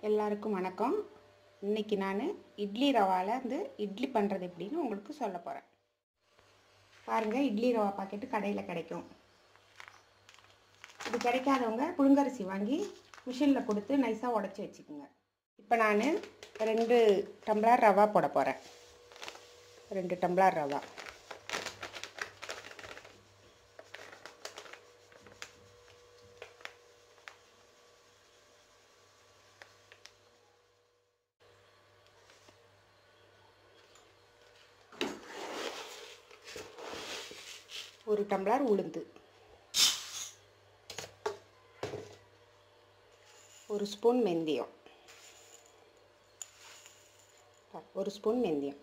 எல்லாருக்கும் வணக்கம் இன்னைக்கு நான் இட்லி ரவாவில் வந்து இட்லி பண்ணுறது எப்படின்னு உங்களுக்கு சொல்ல போகிறேன் பாருங்கள் இட்லி ரவா பாக்கெட்டு கடையில் கிடைக்கும் இது கிடைக்காதவங்க புழுங்கரிசி வாங்கி மிஷினில் கொடுத்து நைஸாக உடச்சி வச்சுக்கோங்க இப்போ நான் ரெண்டு டம்ளர் ரவா போட போகிறேன் ரெண்டு டம்ளர் ரவா ஒரு டம்ளர் உளுந்து ஒரு ஸ்பூன் வெந்தயம் ஒரு ஸ்பூன் வெந்தயம்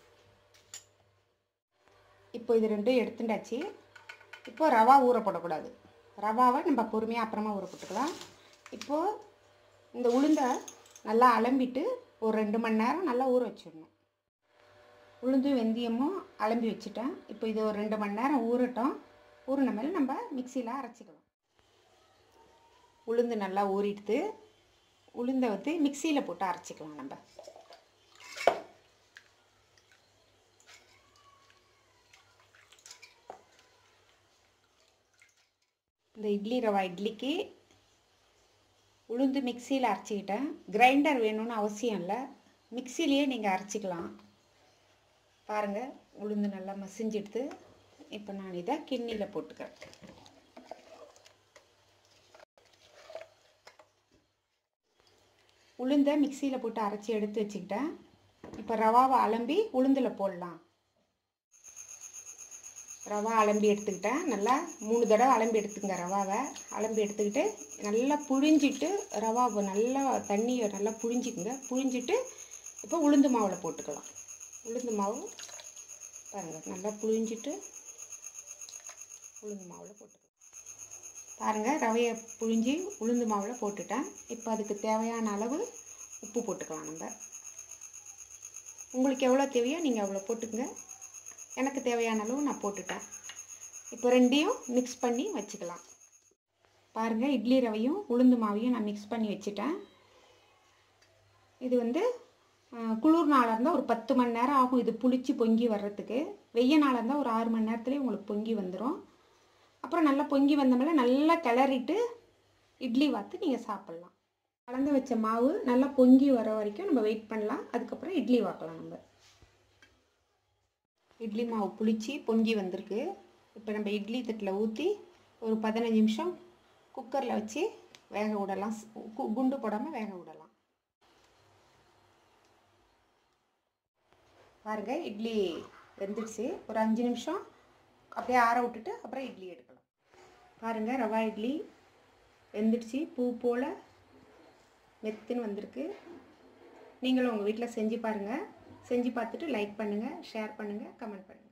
இப்போ இது ரெண்டும் எடுத்துட்டாச்சு இப்போ ரவா ஊற போடக்கூடாது ரவாவை நம்ம பொறுமையாக அப்புறமா ஊற போட்டுக்கலாம் இப்போது இந்த உளுந்தை நல்லா அலம்பிட்டு ஒரு ரெண்டு மணி நேரம் நல்லா ஊற வச்சிடணும் உளுந்து வெந்தயமும் அலம்பி வச்சுட்டேன் இப்போ இது ஒரு ரெண்டு மணி நேரம் ஊறட்டும் ஊறின மேலே நம்ம மிக்சியில் அரைச்சிக்கலாம் உளுந்து நல்லா ஊறிடுது உளுந்தை வந்து மிக்சியில் போட்டு அரைச்சிக்கலாம் நம்ம இந்த இட்லி ரவா இட்லிக்கு உளுந்து மிக்சியில் அரைச்சிக்கிட்டேன் கிரைண்டர் வேணும்னு அவசியம் இல்லை மிக்சிலேயே நீங்கள் அரைச்சிக்கலாம் பாருங்கள் உளுந்து நல்லா மசிஞ்செடுத்து இப்போ நான் இதை கிண்ணியில் போட்டுக்கிறேன் உளுந்தை மிக்சியில் போட்டு அரைச்சி எடுத்து வச்சுக்கிட்டேன் இப்போ ரவாவை அலம்பி உளுந்தில் போடலாம் ரவா அலம்பி எடுத்துக்கிட்டேன் நல்லா மூணு தடவை அலம்பி எடுத்துங்க ரவாவை அலம்பி எடுத்துக்கிட்டு நல்லா புழிஞ்சிட்டு ரவாவை நல்லா தண்ணியை நல்லா புழிஞ்சிக்குங்க புழிஞ்சிட்டு இப்போ உளுந்து மாவில் போட்டுக்கலாம் உளுந்து மாவு பாருங்கள் நல்லா புழிஞ்சிட்டு உளுந்து மாவில் போட்டுக்கலாம் பாருங்கள் ரவையை புழிஞ்சி உளுந்து மாவில் போட்டுட்டேன் இப்போ அதுக்கு தேவையான அளவு உப்பு போட்டுக்கலாம் நம்ம உங்களுக்கு எவ்வளோ தேவையோ நீங்கள் அவ்வளோ போட்டுக்கங்க எனக்கு தேவையான அளவு நான் போட்டுட்டேன் இப்போ ரெண்டையும் மிக்ஸ் பண்ணி வச்சுக்கலாம் பாருங்கள் இட்லி ரவையும் உளுந்து மாவையும் நான் மிக்ஸ் பண்ணி வச்சுட்டேன் இது வந்து குளிர் நாளாக இருந்தால் ஒரு பத்து மணி நேரம் ஆகும் இது புளிச்சு பொங்கி வர்றதுக்கு வெய்ய நாளாக இருந்தால் ஒரு ஆறு மணி நேரத்துலேயே உங்களுக்கு பொங்கி வந்துடும் அப்புறம் நல்லா பொங்கி வந்தಮೇಲೆ நல்லா கிளறிட்டு இட்லி வாத்து நீங்கள் சாப்பிட்லாம் கலந்து வச்ச மாவு நல்லா பொங்கி வர வரைக்கும் நம்ம வெயிட் பண்ணலாம் அதுக்கப்புறம் இட்லி வாக்கலாம் நம்ம இட்லி மாவு புளிச்சு பொங்கி வந்திருக்கு இப்போ நம்ம இட்லி தட்டில் ஊற்றி ஒரு பதினஞ்சு நிமிஷம் குக்கரில் வச்சு வேக விடலாம் குண்டு போடாமல் வேக விடலாம் பாருங்கள் இட்லி வெந்துடுச்சு ஒரு அஞ்சு நிமிஷம் அப்படியே ஆற விட்டுட்டு அப்புறம் இட்லி எடுக்கலாம் பாருங்கள் ரவா இட்லி வெந்துடுச்சு பூ போல் மெத்துன்னு வந்திருக்கு நீங்களும் உங்கள் வீட்டில் செஞ்சு பாருங்கள் செஞ்சு பார்த்துட்டு லைக் பண்ணுங்கள் ஷேர் பண்ணுங்கள் கமெண்ட் பண்ணுங்கள்